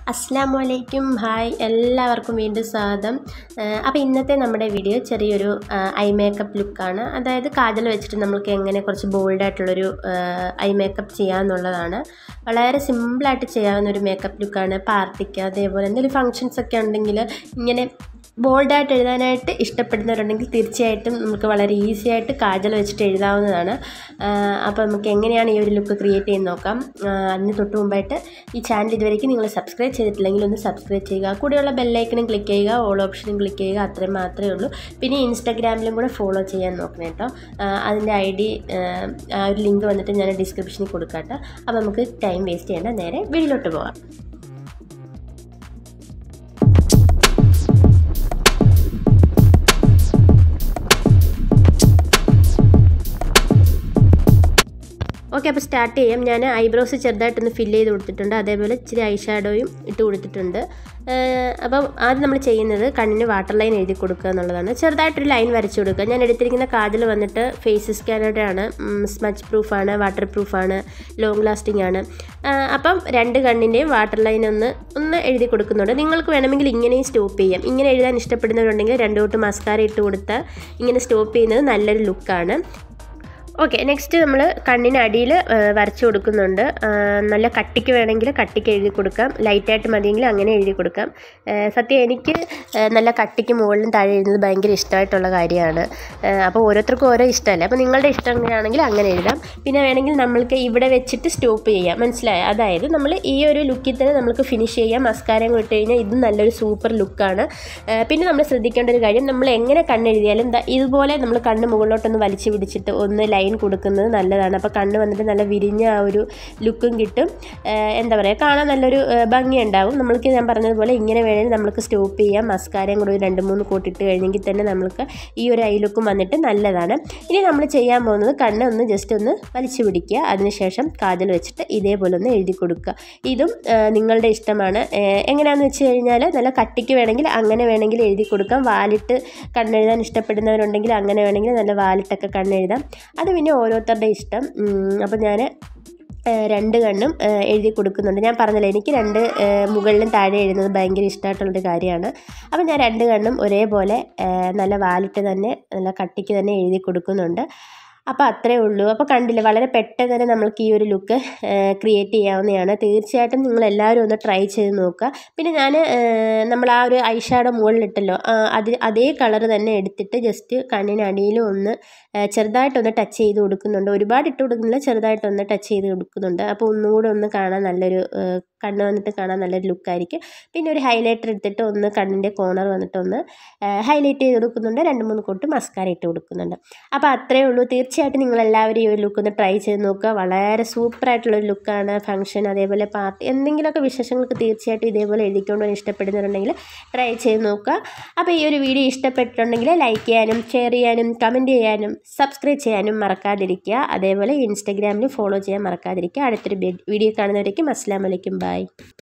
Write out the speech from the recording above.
അസ്സാം വലൈക്കും ഹായ് എല്ലാവർക്കും വീണ്ടും സ്വാഗതം അപ്പോൾ ഇന്നത്തെ നമ്മുടെ വീഡിയോ ചെറിയൊരു ഐ മേക്കപ്പ് ലുക്കാണ് അതായത് കാജൽ വെച്ചിട്ട് നമുക്ക് എങ്ങനെ കുറച്ച് ബോൾഡായിട്ടുള്ളൊരു ഐ മേക്കപ്പ് ചെയ്യാമെന്നുള്ളതാണ് വളരെ സിമ്പിളായിട്ട് ചെയ്യാവുന്ന ഒരു മേക്കപ്പ് ലുക്കാണ് പാർട്ടിക്ക് അതേപോലെ എന്തെങ്കിലും ഫങ്ഷൻസ് ഒക്കെ ഉണ്ടെങ്കിൽ ഇങ്ങനെ ബോൾഡായിട്ട് എഴുതാനായിട്ട് ഇഷ്ടപ്പെടുന്നവരുണ്ടെങ്കിൽ തീർച്ചയായിട്ടും നമുക്ക് വളരെ ഈസി ആയിട്ട് കാജൽ വെച്ചിട്ട് എഴുതാവുന്നതാണ് അപ്പോൾ നമുക്ക് എങ്ങനെയാണ് ഈ ഒരു ലുക്ക് ക്രിയേറ്റ് ചെയ്യുന്നത് നോക്കാം അതിന് തൊട്ട് മുമ്പായിട്ട് ഈ ചാനൽ ഇതുവരേക്കും നിങ്ങൾ സബ്സ്ക്രൈബ് ചെയ്തിട്ടില്ലെങ്കിൽ ഒന്ന് സബ്സ്ക്രൈബ് ചെയ്യുക കൂടെയുള്ള ബെല്ലൈക്കനും ക്ലിക്ക് ചെയ്യുക ഓൾ ഓപ്ഷനും ക്ലിക്ക് ചെയ്യുക അത്രയും മാത്രമേ ഉള്ളൂ പിന്നെ ഇൻസ്റ്റാഗ്രാമിലും കൂടെ ഫോളോ ചെയ്യാൻ നോക്കണം കേട്ടോ അതിൻ്റെ ഐ ഡി ആ ഒരു ലിങ്ക് വന്നിട്ട് ഞാൻ ഡിസ്ക്രിപ്ഷനിൽ കൊടുക്കാം കേട്ടോ അപ്പോൾ നമുക്ക് ടൈം വേസ്റ്റ് ചെയ്യേണ്ട നേരെ വീട്ടിലോട്ട് പോകാം ഓക്കെ അപ്പോൾ സ്റ്റാർട്ട് ചെയ്യാം ഞാൻ ഐബ്രോസ് ചെറുതായിട്ടൊന്ന് ഫില്ല് ചെയ്ത് കൊടുത്തിട്ടുണ്ട് അതേപോലെ ഇച്ചിരി ഐ ഷാഡോയും ഇട്ട് കൊടുത്തിട്ടുണ്ട് അപ്പം ആദ്യം നമ്മൾ ചെയ്യുന്നത് കണ്ണിന് വാട്ടർ ലൈൻ എഴുതി കൊടുക്കുക എന്നുള്ളതാണ് ചെറുതായിട്ടൊരു ലൈൻ വരച്ചു കൊടുക്കുക ഞാൻ എടുത്തിരിക്കുന്ന കാജൽ വന്നിട്ട് ഫേസ് സ്കാനറുടെ ആണ് സ്മച്ച് പ്രൂഫാണ് വാട്ടർ പ്രൂഫാണ് ലോങ് ലാസ്റ്റിംഗ് ആണ് അപ്പം രണ്ട് കണ്ണിൻ്റെയും വാട്ടർ ലൈൻ ഒന്ന് ഒന്ന് എഴുതി കൊടുക്കുന്നുണ്ട് നിങ്ങൾക്ക് വേണമെങ്കിൽ ഇങ്ങനെയും സ്റ്റോപ്പ് ചെയ്യാം ഇങ്ങനെ എഴുതാൻ ഇഷ്ടപ്പെടുന്നവരുണ്ടെങ്കിൽ രണ്ടു തൊട്ട് മസ്കാര ഇട്ട് കൊടുത്താൽ ഇങ്ങനെ സ്റ്റോപ്പ് ചെയ്യുന്നത് നല്ലൊരു ലുക്കാണ് ഓക്കെ നെക്സ്റ്റ് നമ്മൾ കണ്ണിന് അടിയിൽ വരച്ചു കൊടുക്കുന്നുണ്ട് നല്ല കട്ടിക്ക് വേണമെങ്കിൽ കട്ടിക്ക് എഴുതി കൊടുക്കാം ലൈറ്റായിട്ട് മതിയെങ്കിൽ അങ്ങനെ എഴുതി കൊടുക്കാം സത്യം എനിക്ക് നല്ല കട്ടിക്ക് മുകളിലും താഴെ എഴുതുന്നത് ഭയങ്കര ഇഷ്ടമായിട്ടുള്ള കാര്യമാണ് അപ്പോൾ ഓരോരുത്തർക്കും ഓരോ ഇഷ്ടമല്ലേ അപ്പോൾ നിങ്ങളുടെ ഇഷ്ടം എങ്ങനെയാണെങ്കിൽ അങ്ങനെ എഴുതാം പിന്നെ വേണമെങ്കിൽ നമ്മൾക്ക് ഇവിടെ വെച്ചിട്ട് സ്റ്റോപ്പ് ചെയ്യാം മനസ്സിലായോ അതായത് നമ്മൾ ഈ ഒരു ലുക്കിൽ തന്നെ നമുക്ക് ഫിനിഷ് ചെയ്യാം മസ്കാരം ഇട്ട് കഴിഞ്ഞാൽ ഇത് നല്ലൊരു സൂപ്പർ ലുക്കാണ് പിന്നെ നമ്മൾ ശ്രദ്ധിക്കേണ്ട ഒരു കാര്യം നമ്മൾ എങ്ങനെ കണ്ണെഴുതിയാലും ഇതുപോലെ നമ്മൾ കണ്ണ് മുകളിലോട്ടൊന്ന് വലിച്ചു പിടിച്ചിട്ട് ഒന്ന് ലൈൻ ലൈൻ കൊടുക്കുന്നത് നല്ലതാണ് അപ്പോൾ കണ്ണ് വന്നിട്ട് നല്ല വിരിഞ്ഞ ആ ഒരു ലുക്കും കിട്ടും എന്താ പറയുക കാണാൻ നല്ലൊരു ഭംഗി ഉണ്ടാവും നമ്മൾക്ക് ഞാൻ പറഞ്ഞതുപോലെ ഇങ്ങനെ വേണമെങ്കിൽ നമുക്ക് സ്റ്റോപ്പ് ചെയ്യാം മസ്കാരയും കൂടി രണ്ട് മൂന്ന് കൂട്ടിയിട്ട് കഴിഞ്ഞെങ്കിൽ തന്നെ നമ്മൾക്ക് ഈ ഒരു ഐ ലുക്കും വന്നിട്ട് നല്ലതാണ് ഇനി നമ്മൾ ചെയ്യാൻ പോകുന്നത് കണ്ണ് ഒന്ന് ജസ്റ്റ് ഒന്ന് വലിച്ചു പിടിക്കുക അതിനുശേഷം കാജൽ വെച്ചിട്ട് ഇതേപോലെ ഒന്ന് എഴുതി കൊടുക്കുക ഇതും നിങ്ങളുടെ ഇഷ്ടമാണ് എങ്ങനെയാണെന്ന് വെച്ച് കഴിഞ്ഞാൽ നല്ല കട്ടിക്ക് വേണമെങ്കിൽ അങ്ങനെ വേണമെങ്കിൽ എഴുതി കൊടുക്കാം വാലിട്ട് കണ്ണെഴുതാൻ ഇഷ്ടപ്പെടുന്നവരുണ്ടെങ്കിൽ അങ്ങനെ വേണമെങ്കിൽ നല്ല വാലിട്ടൊക്കെ കണ്ണെഴുതാം അത് പിന്നെ ഓരോരുത്തരുടെ ഇഷ്ടം അപ്പോൾ ഞാൻ രണ്ട് കണ്ണും എഴുതി കൊടുക്കുന്നുണ്ട് ഞാൻ പറഞ്ഞല്ലോ എനിക്ക് രണ്ട് മുകളിലും താഴെ എഴുതുന്നത് ഭയങ്കര ഇഷ്ടമായിട്ടുള്ളൊരു കാര്യമാണ് അപ്പോൾ ഞാൻ രണ്ട് കണ്ണും ഒരേപോലെ നല്ല വാലിട്ട് തന്നെ നല്ല കട്ടിക്ക് തന്നെ എഴുതി കൊടുക്കുന്നുണ്ട് അപ്പോൾ അത്രേ ഉള്ളൂ അപ്പോൾ കണ്ടില്ലേ വളരെ പെട്ടെന്ന് തന്നെ നമ്മൾക്ക് ഈ ഒരു ലുക്ക് ക്രിയേറ്റ് ചെയ്യാവുന്നതാണ് തീർച്ചയായിട്ടും നിങ്ങൾ എല്ലാവരും ഒന്ന് ട്രൈ ചെയ്ത് നോക്കുക പിന്നെ ഞാൻ നമ്മൾ ആ ഒരു ഐ ഷാഡോ മുകളിലിട്ടല്ലോ അത് അതേ കളർ തന്നെ എടുത്തിട്ട് ജസ്റ്റ് കണ്ണിനടിയിലും ഒന്ന് ചെറുതായിട്ടൊന്ന് ടച്ച് ചെയ്ത് കൊടുക്കുന്നുണ്ട് ഒരുപാട് ഇട്ട് കൊടുക്കുന്നില്ല ചെറുതായിട്ടൊന്ന് ടച്ച് ചെയ്ത് കൊടുക്കുന്നുണ്ട് അപ്പോൾ ഒന്നുകൂടെ ഒന്ന് കാണാൻ നല്ലൊരു കണ്ണ് വന്നിട്ട് കാണാൻ നല്ലൊരു ലുക്കായിരിക്കും പിന്നെ ഒരു ഹൈലൈറ്റർ എടുത്തിട്ട് ഒന്ന് കണ്ണിൻ്റെ കോർണർ വന്നിട്ട് ഒന്ന് ഹൈലൈറ്റ് ചെയ്ത് കൊടുക്കുന്നുണ്ട് രണ്ട് മൂന്ന് കൊട്ട് മസ്കാര ഇട്ട് കൊടുക്കുന്നുണ്ട് അപ്പോൾ അത്രയേ ഉള്ളൂ തീർച്ചയായിട്ടും നിങ്ങൾ എല്ലാവരും ഈ ഒരു ലുക്ക് ഒന്ന് ട്രൈ ചെയ്ത് നോക്കുക വളരെ സൂപ്പറായിട്ടുള്ളൊരു ലുക്കാണ് ഫംഗ്ഷൻ അതേപോലെ പാർട്ടി എന്തെങ്കിലുമൊക്കെ വിശേഷങ്ങൾക്ക് തീർച്ചയായിട്ടും ഇതേപോലെ എഴുതിക്കൊണ്ട് ഇഷ്ടപ്പെടുന്നുണ്ടെങ്കിൽ ട്രൈ ചെയ്ത് നോക്കുക അപ്പോൾ ഈ ഒരു വീഡിയോ ഇഷ്ടപ്പെട്ടിട്ടുണ്ടെങ്കിൽ ലൈക്ക് ചെയ്യാനും ഷെയർ ചെയ്യാനും കമൻറ്റ് ചെയ്യാനും സബ്സ്ക്രൈബ് ചെയ്യാനും മറക്കാതിരിക്കുക അതേപോലെ ഇൻസ്റ്റഗ്രാമിൽ ഫോളോ ചെയ്യാൻ മറക്കാതിരിക്കുക അടുത്തൊരു വീഡിയോ കാണുന്നവരേക്കും അസ്സാം വലൈക്കും ബൈ